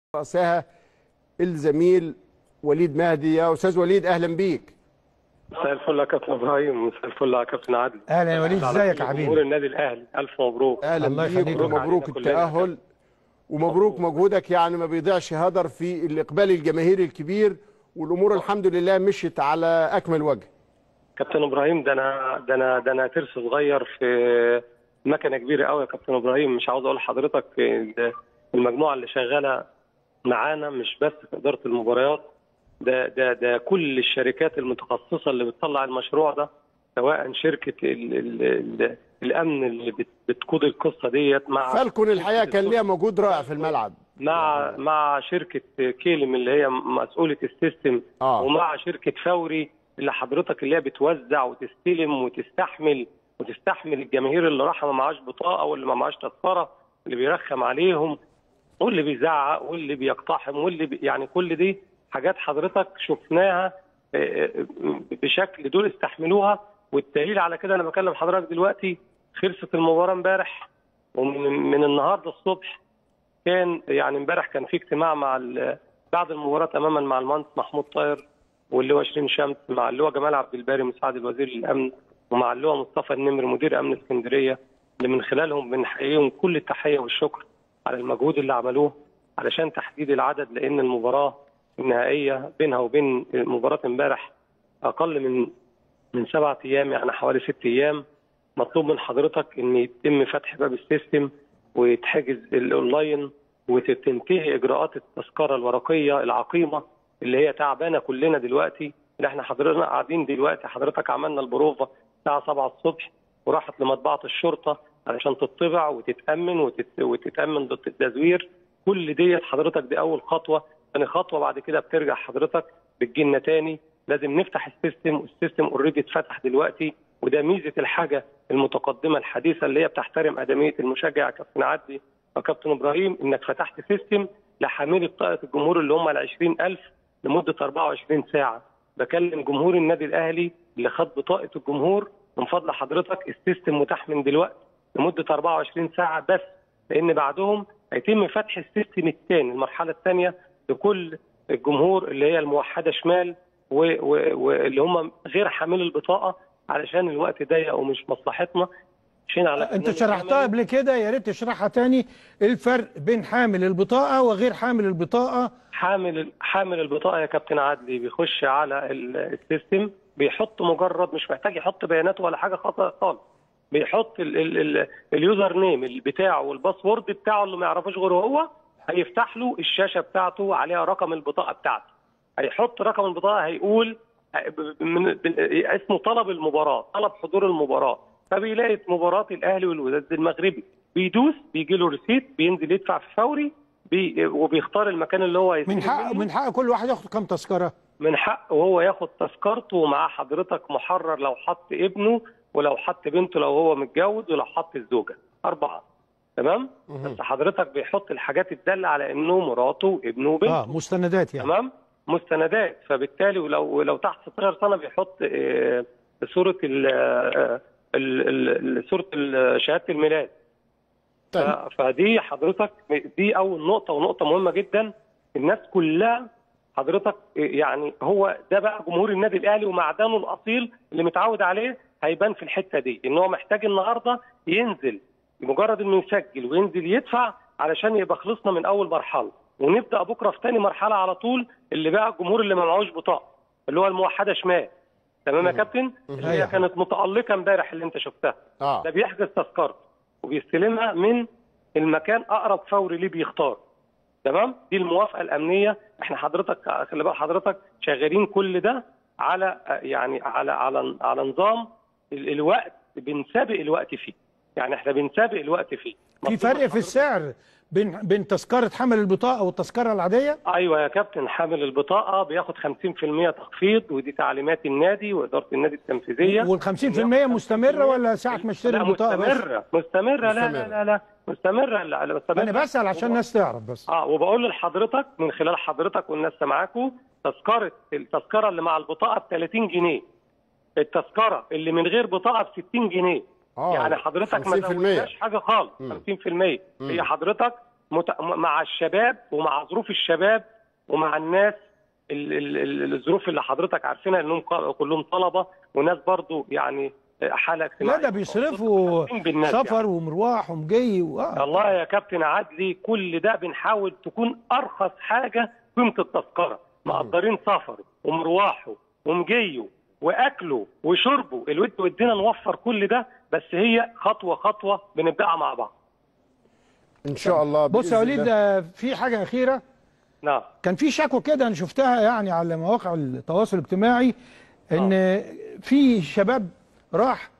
رأسها الزميل وليد مهدي يا استاذ وليد اهلا بيك مساء الفل يا كابتن ابراهيم مساء الفل يا كابتن عادل اهلا يا وليد على ازيك كل يا حبيبي جمهور النادي الاهلي الف مبروك اهلا الله بيك يخليك. ومبروك علينا كلنا. التاهل ومبروك مجهودك يعني ما بيضيعش هدر في الاقبال الجماهيري الكبير والامور الحمد لله مشيت على اكمل وجه كابتن ابراهيم ده انا ده انا ده انا ترس صغير في مكنه كبيره قوي يا كابتن ابراهيم مش عاوز اقول لحضرتك ال- المجموعه اللي شغاله معانا مش بس في اداره المباريات ده ده ده كل الشركات المتخصصه اللي بتطلع المشروع ده سواء شركه ال ال ال الامن اللي بت- بتقود القصه ديت مع فالكون الحقيقه كان ليها مجهود رائع في الملعب مع مع شركه كيلم اللي هي مسؤوله السيستم اه ومع شركه فوري اللي حضرتك اللي هي بتوزع وتستلم وتستحمل وتستحمل الجماهير اللي راحه ما معاش بطاقه واللي ما معاش تذكره اللي بيرخم عليهم واللي بيزعق واللي بيقتحم واللي بي يعني كل دي حاجات حضرتك شفناها آه، آه، بشكل دول استحملوها والدليل على كده انا بكلم حضرتك دلوقتي خلصت المباراه امبارح ومن من النهارده الصبح كان يعني امبارح كان في اجتماع مع ال- بعد المباراه تماما مع المهندس محمود طاهر واللي هو شيرين شمس مع اللي هو جمال عبد الباري مساعد الوزير للامن ومع اللي هو مصطفى النمر مدير امن اسكندريه اللي من خلالهم بنحييهم كل التحيه والشكر على المجهود اللي عملوه علشان تحديد العدد لان المباراه النهائيه بينها وبين مباراه امبارح اقل من من سبعة ايام يعني حوالي ست ايام مطلوب من حضرتك ان يتم فتح باب السيستم ويتحجز الاونلاين وتنتهي اجراءات التذكره الورقيه العقيمه اللي هي تعبانه كلنا دلوقتي اللي احنا حضرتنا قاعدين دلوقتي حضرتك عملنا البروفه الساعه 7 الصبح وراحت لمطبعه الشرطه علشان تطبع وتتامن وتت... وتتامن ضد التزوير كل ديت حضرتك دي اول خطوه ثاني خطوه بعد كده بترجع حضرتك بتجيلنا تاني لازم نفتح السيستم والسيستم اوريدي اتفتح دلوقتي وده ميزه الحاجه المتقدمه الحديثه اللي هي بتحترم ادميه المشجع يا كابتن عدلي وكابتن ابراهيم انك فتحت سيستم لحاملي بطاقه الجمهور اللي هم ال 20000 لمده 24 ساعه بكلم جمهور النادي الاهلي اللي خد بطاقه الجمهور من فضل حضرتك السيستم متاح من دلوقتي لمده 24 ساعه بس لان بعدهم هيتم فتح السيستم الثاني المرحله الثانيه لكل الجمهور اللي هي الموحده شمال و- و- واللي هم غير حاملي البطاقه علشان الوقت ضيق ومش مصلحتنا مشينا على انت برنامج شرحتها عملي. قبل كده يا ريت تشرحها تاني الفرق بين حامل البطاقه وغير حامل البطاقه حامل حامل البطاقه يا كابتن عدلي بيخش على ال- السيستم بيحط مجرد مش محتاج يحط بياناته ولا حاجه خاصه خالص بيحط ال ال ال اليوزر نيم بتاعه والباسورد بتاعه اللي ما يعرفوش غيره هو هيفتح له الشاشه بتاعته عليها رقم البطاقه بتاعته هيحط رقم البطاقه هيقول من من- اسمه طلب المباراه طلب حضور المباراه فبيلاقي مباراه الاهلي والوداد المغربي بيدوس بيجي له ريسيت بينزل يدفع في فوري بي وبيختار المكان اللي هو يستلم من حق منه. من حق كل واحد ياخد كام تذكره من حقه وهو ياخد تذكرته ومعاه حضرتك محرر لو حط ابنه ولو حط بنته لو هو متجوز ولو حط الزوجه اربعه تمام بس حضرتك بيحط الحاجات الداله على انه مراته وابنه وبنته اه مستندات يعني تمام مستندات فبالتالي ولو لو تحت 16 سنه بيحط آه، صوره ال آه، ال- ال- ال- صوره ال- شهاده الميلاد طيب ف- فدي حضرتك دي اول نقطه ونقطه مهمه جدا الناس كلها حضرتك يعني هو ده بقى جمهور النادي الاهلي ومعدنه الاصيل اللي متعود عليه هيبان في الحته دي ان هو محتاج النهارده ينزل بمجرد انه يسجل وينزل يدفع علشان يبقى خلصنا من اول مرحله ونبدا بكره في ثاني مرحله على طول اللي بقى الجمهور اللي ما معهوش بطاقه اللي هو الموحده شمال تمام يا كابتن اللي هي أيوة. كانت متالقه امبارح اللي انت شفتها اه ده بيحجز تذكرته وبيستلمها من المكان اقرب فوري ليه بيختار تمام دي الموافقه الامنيه احنا حضرتك خلي بال حضرتك شغالين كل ده على يعني على على على نظام ال- الوقت بنسابق الوقت فيه يعني احنا بنسابق الوقت فيه في فرق في السعر بين بين تذكره حامل البطاقه والتذكره العاديه ايوه يا كابتن حامل البطاقه بياخد 50% تخفيض ودي تعليمات النادي واداره النادي التنفيذيه وال 50% مستمره ولا ساعه ما اشتري لا البطاقه بس مستمره مستمره لا لا مستمرة. لا لا مستمره لا لا مستمره انا بسال عشان الناس تعرف بس اه وبقول لحضرتك من خلال حضرتك والناس سامعاكم تذكره التذكره اللي مع البطاقه ب 30 جنيه التذكره اللي من غير بطاقه ب 60 جنيه آه، يعني حضرتك ما 50%. زودناش حاجه خالص مم. 50% هي حضرتك مت... مع الشباب ومع ظروف الشباب ومع الناس ال... ال... ال- الظروف اللي حضرتك عارفينها انهم ق- كلهم طلبه وناس برضو يعني حاله لا اجتماعيه ده بيصرفوا حاسين بالناس سفر يعني. ومروح ومجي و... آه. والله يا كابتن عدلي كل ده بنحاول تكون ارخص حاجه قيمه التذكره مقدرين سفره ومروحه ومجيه واكله وشربه الود ودنا نوفر كل ده بس هي خطوه خطوه بنبداها مع بعض ان شاء الله بص يا بإذن وليد الله. آه، في حاجه اخيره نعم كان في شكوى كده انا شفتها يعني على مواقع التواصل الاجتماعي ان في شباب راح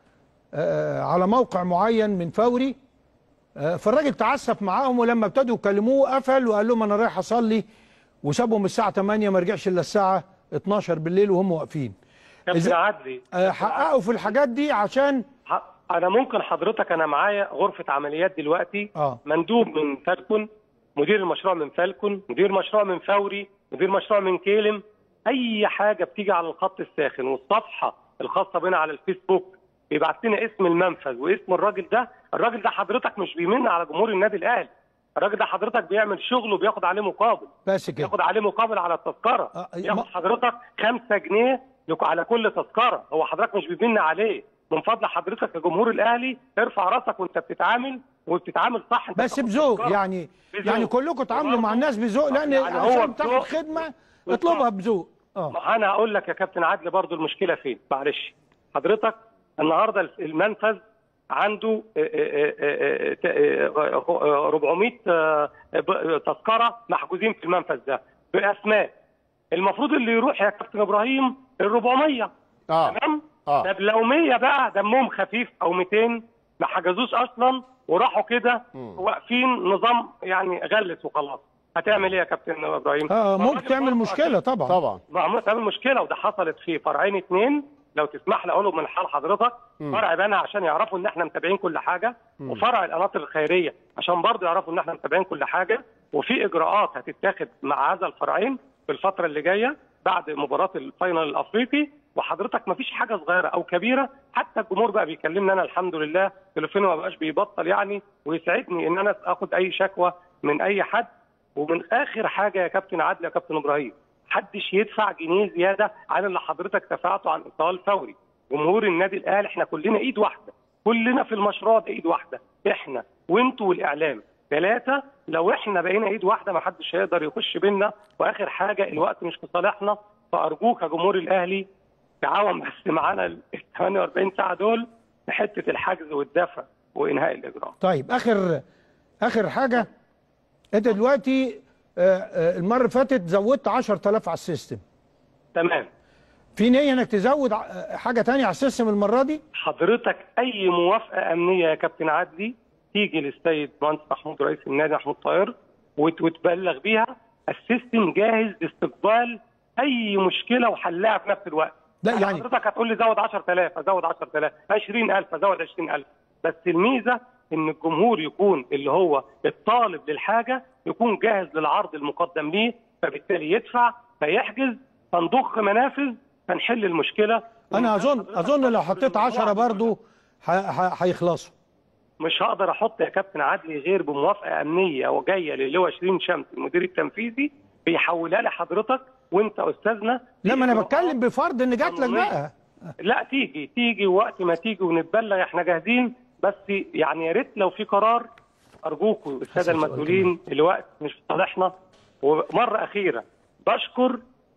آه، على موقع معين من فوري آه، فالراجل تعسف معاهم ولما ابتدوا يكلموه قفل وقال لهم انا رايح اصلي وسابهم الساعه 8 ما رجعش الا الساعه 12 بالليل وهم واقفين كابتن إذا- عدلي آه، حققوا في الحاجات دي عشان ح- انا ممكن حضرتك انا معايا غرفه عمليات دلوقتي اه مندوب من فالكون مدير المشروع من فالكون مدير مشروع من فوري مدير مشروع من كيلم اي حاجه بتيجي على الخط الساخن والصفحه الخاصه بنا على الفيسبوك بيبعت لنا اسم المنفذ واسم الراجل ده الراجل ده حضرتك مش بيمن على جمهور النادي الاهلي الراجل ده حضرتك بيعمل شغل وبياخد عليه مقابل بس كده بياخد عليه مقابل على التذكره آه، ياخد ما- حضرتك 5 جنيه لك- على كل تذكره هو حضرتك مش بيمن عليه من فضل حضرتك كجمهور الاهلي ارفع راسك وانت بتتعامل وبتتعامل صح انت بس بتاخد بذوق تذكرة. يعني بذوق. يعني كلكم تعاملوا مع وبرضه- الناس بذوق لان يعني هو عشان تاخد بذوق. خدمه بالظبط. اطلبها بذوق اه ما انا هقول لك يا كابتن عدل برضو المشكله فين معلش حضرتك النهارده المنفذ عنده آه، آه، آه، آه، آه، 400 آه، ب- تذكره محجوزين في المنفذ ده باسماء المفروض اللي يروح يا كابتن ابراهيم ال 400 اه تمام اه طب لو 100 بقى دمهم خفيف او 200 ما حجزوش اصلا وراحوا كده واقفين نظام يعني غلس وخلاص هتعمل ايه يا كابتن ابراهيم؟ اه ما ممكن الراجل تعمل برضه مشكله طبعا طبعا ما تعمل مشكله وده حصلت في فرعين اتنين لو تسمح لي اقولهم من حال حضرتك فرع بنها عشان يعرفوا ان احنا متابعين كل حاجه وفرع القناطر الخيريه عشان برضه يعرفوا ان احنا متابعين كل حاجه وفي اجراءات هتتاخد مع هذا الفرعين في الفتره اللي جايه بعد مباراه الفاينل الافريقي وحضرتك ما فيش حاجه صغيره او كبيره حتى الجمهور بقى بيكلمني انا الحمد لله تليفوني ما بقاش بيبطل يعني ويسعدني ان انا اخد اي شكوى من اي حد ومن اخر حاجه يا كابتن عادل يا كابتن ابراهيم محدش يدفع جنيه زياده عن اللي حضرتك دفعته عن ايصال فوري جمهور النادي الاهلي احنا كلنا ايد واحده كلنا في المشروع ده ايد واحده احنا وانتوا والاعلام ثلاثه لو احنا بقينا ايد واحده ما حدش هيقدر يخش بينا واخر حاجه الوقت مش في صالحنا فارجوك يا جمهور الاهلي تعاون بس معانا ال 48 ساعه دول في حته الحجز والدفع وانهاء الاجراء طيب اخر اخر حاجه انت دلوقتي آه، آه، المره اللي فاتت زودت 10000 على السيستم تمام في نيه انك تزود ع- آه، حاجه تانية على السيستم المره دي حضرتك اي موافقه امنيه يا كابتن عدلي تيجي للسيد مهندس محمود رئيس النادي محمود طاهر وت- وتبلغ بيها السيستم جاهز لاستقبال اي مشكله وحلها في نفس الوقت لا أنا يعني حضرتك هتقول لي زود 10000 ازود 10000 20000 ازود 20000 بس الميزه ان الجمهور يكون اللي هو الطالب للحاجه يكون جاهز للعرض المقدم ليه فبالتالي يدفع فيحجز فنضخ منافذ فنحل المشكله انا اظن اظن لو حطيت 10 برضو ح- ح- هيخلصوا مش هقدر احط يا كابتن عدلي غير بموافقه امنيه وجايه للواء شيرين شمس المدير التنفيذي بيحولها لي حضرتك وانت استاذنا لا ما انا في بتكلم بفرض ان جات لك قانونية. بقى لا تيجي تيجي وقت ما تيجي ونتبلغ احنا جاهزين بس يعني يا ريت لو في قرار ارجوكم حسن الساده سؤال المسؤولين الوقت مش في صالحنا ومره اخيره بشكر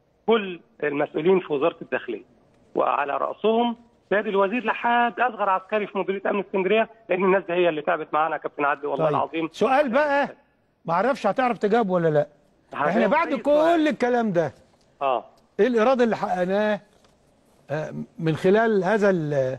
كل المسؤولين في وزاره الداخليه وعلى راسهم سيد الوزير لحد اصغر عسكري في مديريه امن اسكندريه لان الناس دي هي اللي تعبت معانا يا كابتن عدلي والله طيب العظيم سؤال بقى ما اعرفش هتعرف تجاوب ولا لا احنا هجاوب بعد أي سؤال. كل الكلام ده اه ايه الايراد اللي حققناه آه، من خلال هذا ال-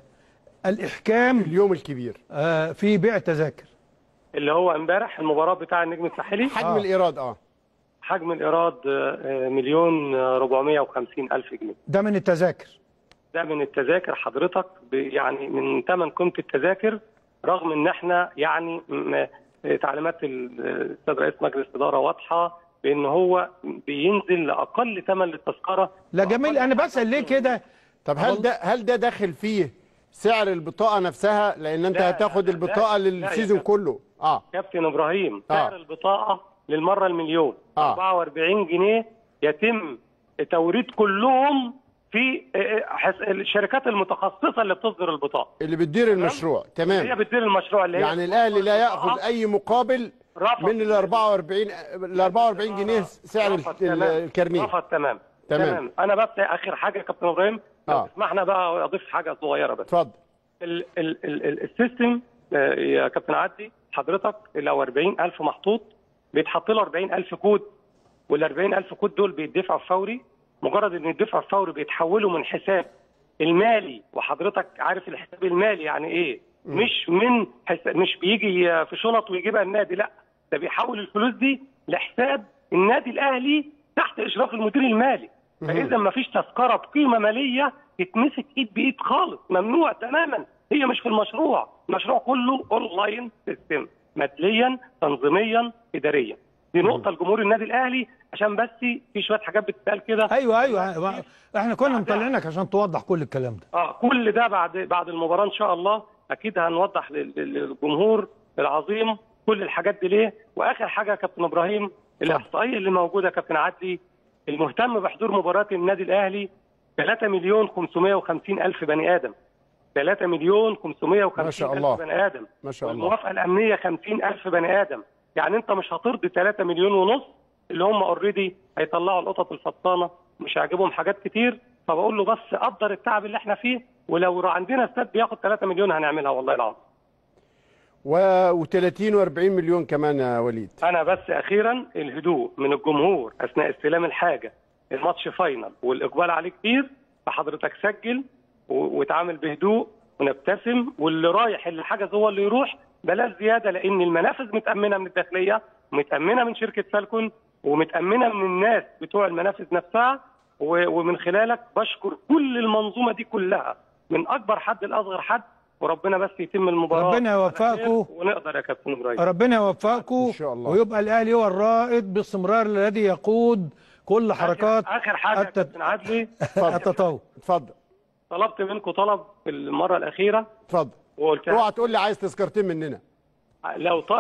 الاحكام اليوم الكبير آه، في بيع تذاكر اللي هو امبارح المباراه بتاع النجم الساحلي حجم آه. الايراد اه حجم الايراد آه، آه، مليون آه، 450 الف جنيه ده من التذاكر ده من التذاكر حضرتك ب- يعني من ثمن قيمه التذاكر رغم ان احنا يعني م- تعليمات ال- الاستاذ رئيس مجلس الاداره واضحه بان هو بينزل لاقل ثمن للتذكره لا جميل انا بسال ليه كده طب هل ده هل ده داخل فيه سعر البطاقه نفسها لان انت لا، هتاخد لا، لا، البطاقه لا يا للسيزون كابتن. كله اه كابتن ابراهيم آه. سعر البطاقه للمره المليون آه. 44 جنيه يتم توريد كلهم في آه، حس- الشركات المتخصصه اللي بتصدر البطاقه اللي بتدير المشروع هي تمام بتدير المشروع اللي هي يعني الاهلي لا ياخذ البطاقة. اي مقابل رفض. من ال 44 ال 44 جنيه سعر رفض ال- تمام. الكارنيه رفض تمام تمام. انا بس اخر حاجه يا كابتن ابراهيم لو آه. تسمحنا بقى اضيف حاجه صغيره بس اتفضل ال ال ال ال السيستم آه، يا كابتن عدي حضرتك لو 40000 محطوط بيتحط له 40000 كود وال 40000 كود دول بيدفعوا فوري مجرد ان يدفعوا فوري بيتحولوا من حساب المالي وحضرتك عارف الحساب المالي يعني ايه مش من حساب مش بيجي في شنط ويجيبها النادي لا ده بيحول الفلوس دي لحساب النادي الاهلي تحت اشراف المدير المالي فاذا ما فيش تذكره بقيمه ماليه تتمسك ايد بايد خالص ممنوع تماما هي مش في المشروع المشروع كله اونلاين سيستم ماديا تنظيميا اداريا دي نقطه لجمهور النادي الاهلي عشان بس في شويه حاجات بتتقال كده ايوه ايوه احنا كنا مطلعينك عشان توضح كل الكلام ده اه كل ده بعد بعد المباراه ان شاء الله اكيد هنوضح لل- لل- للجمهور العظيم كل الحاجات دي ليه واخر حاجه يا كابتن ابراهيم الاحصائيه اللي موجوده يا كابتن عدلي المهتم بحضور مباراه النادي الاهلي 3 مليون 550 الف بني ادم 3 مليون 550 ما شاء الله. الف بني ادم ما شاء الله. والموافقه الامنيه 50 الف بني ادم يعني انت مش هترضي 3 مليون ونص اللي هم اوريدي هيطلعوا القطط الفطانه مش هيعجبهم حاجات كتير فبقول له بس قدر التعب اللي احنا فيه ولو عندنا استاد بياخد 3 مليون هنعملها والله العظيم و30 و40 مليون كمان يا وليد انا بس اخيرا الهدوء من الجمهور اثناء استلام الحاجه الماتش فاينل والاقبال عليه كتير فحضرتك سجل و- واتعامل بهدوء ونبتسم واللي رايح اللي حجز هو اللي يروح بلاش زياده لان المنافذ متامنه من الداخليه ومتامنه من شركه فالكون ومتامنه من الناس بتوع المنافذ نفسها و- ومن خلالك بشكر كل المنظومه دي كلها من اكبر حد لاصغر حد وربنا بس يتم المباراه ربنا على يوفقكم. خير ونقدر يا كابتن ابراهيم ربنا يوفقكم إن شاء الله. ويبقى الاهلي هو الرائد باستمرار الذي يقود كل حركات اخر حاجه يا التت- كابتن عدلي التطور اتفضل طلبت منكم طلب في المره الاخيره اتفضل وقلت اوعى تقول لي عايز تذكرتين مننا لو ط...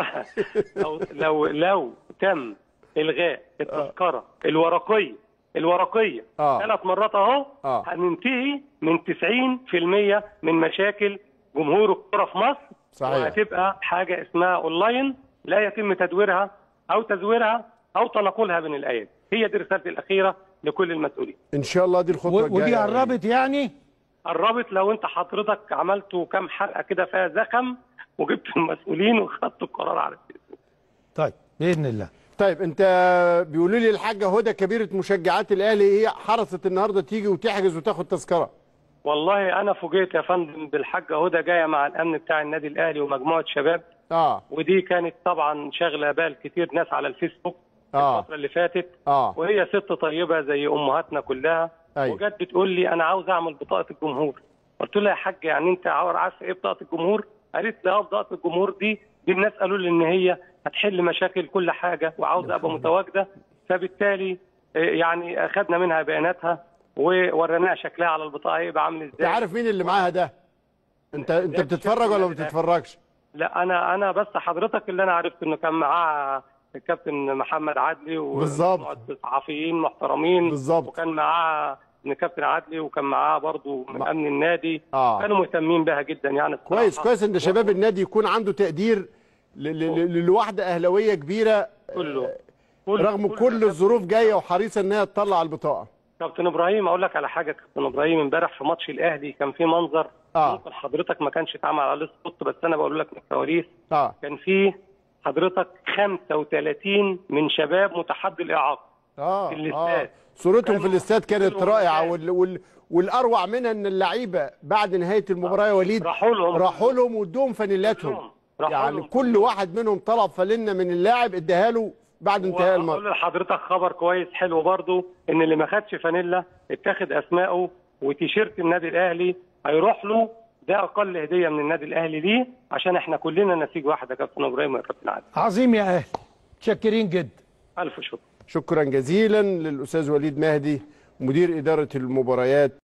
لو لو لو تم الغاء التذكره الورقيه الورقيه آه. ثلاث مرات اهو آه. هننتهي من 90% من مشاكل جمهور الكره في مصر صحيح. وهتبقى حاجه اسمها اونلاين لا يتم تدويرها او تزويرها او تنقلها بين الايادي هي دي رسالتي الاخيره لكل المسؤولين ان شاء الله دي الخطوه و- الجايه ودي يا وليد. قربت يعني قربت لو انت حضرتك عملتوا كام حلقه كده فيها زخم وجبت المسؤولين وخدتوا القرار على التلفزيون طيب باذن الله طيب انت بيقولوا لي الحاجه هدى كبيره مشجعات الاهلي هي حرصت النهارده تيجي وتحجز وتاخد تذكره والله انا فوجئت يا فندم بالحاجه هدى جايه مع الامن بتاع النادي الاهلي ومجموعه شباب اه ودي كانت طبعا شاغله بال كتير ناس على الفيسبوك آه. الفتره اللي فاتت اه وهي ست طيبه زي امهاتنا كلها أيوة. وجت بتقول لي انا عاوز اعمل بطاقه الجمهور قلت لها يا حاج يعني انت عاوز عارفه ايه بطاقه الجمهور قالت لي اه بطاقه الجمهور دي دي الناس قالوا لي ان هي هتحل مشاكل كل حاجه وعاوز ابقى متواجده فبالتالي آه، يعني اخذنا منها بياناتها ووريناها شكلها على البطاقه هيبقى عامل انت ازاي عارف مين اللي معاها ده انت انت بتتفرج ولا ما بتتفرجش لا انا انا بس حضرتك اللي انا عرفت انه كان معاه الكابتن محمد عدلي بالظبط. ومجموعة صحفيين محترمين بالظبط. وكان معاه الكابتن عدلي وكان معاه برضه من ما- امن النادي آه. كانوا مهتمين بها جدا يعني الصراحة. كويس كويس ان شباب النادي يكون عنده تقدير ل- ل- ل- لواحده اهلاويه كبيره كله رغم كل الظروف جايه وحريصه ان هي تطلع البطاقه كابتن ابراهيم اقول لك على حاجه كابتن ابراهيم امبارح في ماتش الاهلي كان في منظر آه. ممكن حضرتك ما كانش اتعمل عليه سبوت بس انا بقول لك من الكواليس اه كان فيه حضرتك 35 من شباب متحدي الاعاقه اه في الاستاد. اه صورتهم في كانوا الاستاد كانت كلهم رائعه الاستاد. وال وال والاروع منها ان اللعيبه بعد نهايه المباراه يا وليد راحوا لهم راحوا لهم وادوهم فانيلاتهم كلهم. راحوا يعني لهم كل كلهم. واحد منهم طلب فانلة من اللاعب اداها له بعد انتهاء واقول الماتش لحضرتك خبر كويس حلو برضو ان اللي ما خدش فانيلا اتاخد اسمائه وتيشيرت النادي الاهلي هيروح له ده اقل هديه من النادي الاهلي ليه عشان احنا كلنا نسيج واحد يا كابتن ابراهيم ويا كابتن عادل عظيم يا اهلي متشكرين جدا الف شكر شكرا جزيلا للاستاذ وليد مهدي مدير اداره المباريات